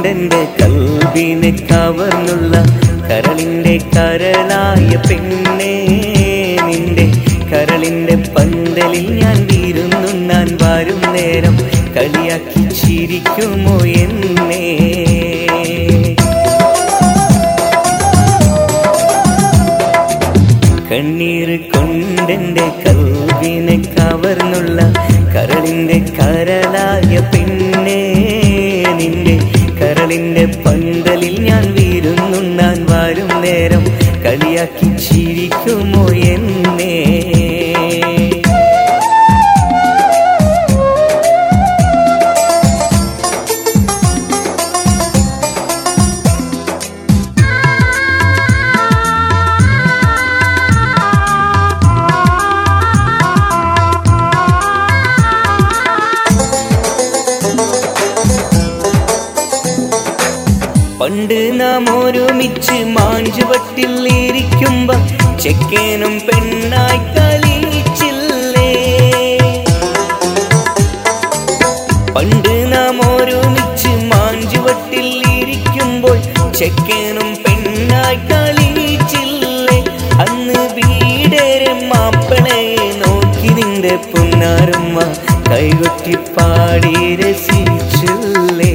കൊണ്ടെന്റെ കൽവിനെ കവർന്നുള്ള കരളിന്റെ കരളായ പെണ്ണേ നിന്റെ കരളിന്റെ പന്തലിൽ ഞാൻ വീരുന്നുണ്ണാൻ വരും നേരം കളിയാക്കി ചിരിക്കുമോ എന്നെ കണ്ണീർ കൊണ്ടെന്റെ കൽവിനെ കവർന്നുള്ള കരളിന്റെ കരളായ പെണ്ണേ നിന്റെ കരളിന്റെ പന്തലിൽ ഞാൻ വീരുന്നുണ്ണാൻ വരും നേരം കളിയാക്കി ചിരിക്കുമോ എന്നെ പണ്ട് നാം ഒരുമിച്ച് മാഞ്ചുവട്ടിൽ ഇരിക്കുമ്പോ ചെക്കേനും പെണ്ണായി കളിച്ചില്ലേ പണ്ട് നാം ഒരുമിച്ച് മാഞ്ചുവട്ടിൽ ഇരിക്കുമ്പോൾ ചെക്കേനും പെണ്ണായി കളിച്ചില്ലേ അന്ന് വീടേറെ മാപ്പിളയെ നോക്കി നിന്റെ പുന്നാരമ്മ കൈകൊട്ടി പാടി രസിച്ചില്ലേ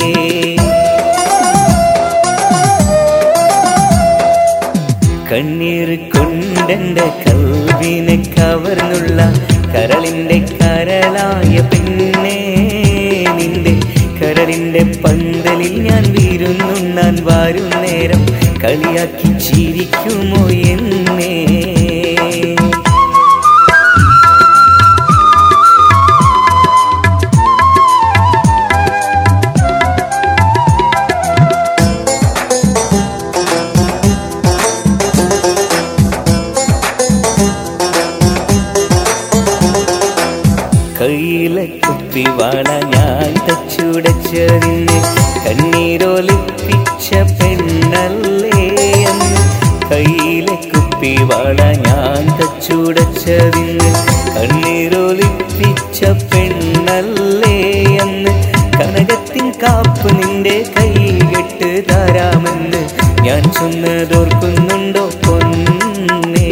കണ്ണീർ കൊണ്ടെന്റെ കൽവിനെ കവർന്നുള്ള കരളിന്റെ കരളായ പെണ്ണേ നിന്റെ കരളിന്റെ പന്തലിൽ ഞാൻ വീരുന്നുണ്ണാൻ വരും നേരം കളിയാക്കി ചിരിക്കുമോ എന്നെ കയ്യിലെ കുപ്പിവാള ഞാൻ തച്ചുടച്ചതിന് കണ്ണീരൊലിപ്പിച്ച പെണ്ണല്ലേ അന്ന് കയ്യിലെ കുപ്പിവാള ഞാൻ തച്ചുടച്ചതിന് കണ്ണീരൊലിപ്പിച്ച പെണ്ണല്ലേ അന്ന് കനകത്തിൻ കാപ്പ് നിന്റെ കൈകെട്ട് തരാമെന്ന് ഞാൻ ചൊന്നതോർക്കുന്നുണ്ടോ പൊന്നേ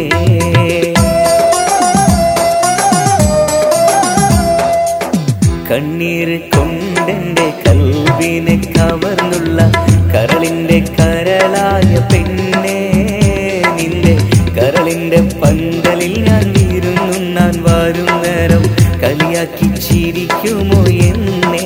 കണ്ണീർ കൊണ്ടെന്റെ കൽവിനെ കവർന്നുള്ള കരളിന്റെ കരളായ പെണ്ണേ നിന്റെ കരളിന്റെ പന്തലിൽ ഞാൻ വീരുന്നുണ്ണാൻ വരും നേരം കളിയാക്കി ചിരിക്കുമോ എന്നെ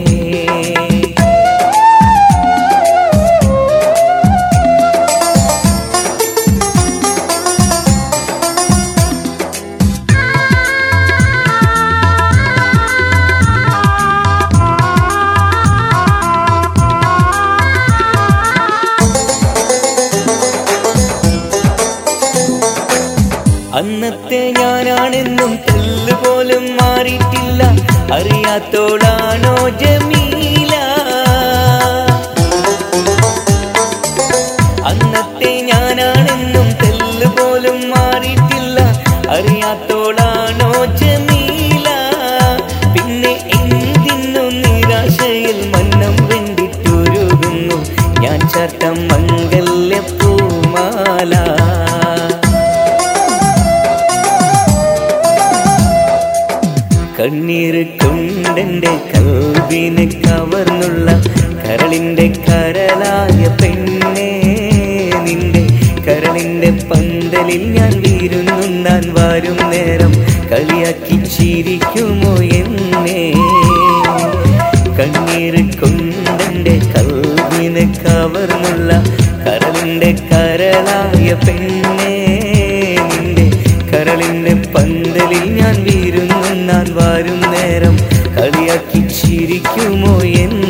അന്നത്തെ ഞാനാണെന്നും തെല്ല് പോലും മാറിയിട്ടില്ല അറിയാത്തോളാണോ ജമീല അന്നത്തെ ഞാനാണെന്നും തെല്ല് പോലും മാറിയിട്ടില്ല അറിയാത്തോളാണോ ജമീല പിന്നെ എന്തിനു നിരാശയിൽ മന്നം വെണ്ടിട്ടുരുകുന്നു ഞാൻ ചട്ടം മംഗല്യ പൂമാല കണ്ണീർ കൊണ്ടെന്റെ കൽവിനെ കവർന്നുള്ള കരളിന്റെ കരളായ പെണ്ണേ നിന്റെ കരളിന്റെ പന്തലിൽ ഞാൻ വീരുന്നുണ്ണാൻ വരും നേരം കളിയാക്കി ചിരിക്കുമോ എന്നെ കണ്ണീർ കൊണ്ടെന്റെ കൽവിനെ കവർന്നുള്ള കരളിന്റെ കരളായ പെണ്ണേ നിന്റെ കരളിന്റെ പന്തലിൽ ഞാൻ വീരുന്നുണ്ണാൻ വരും നേരം കളിയാക്കി ചിരിക്കുമോ എന്ന്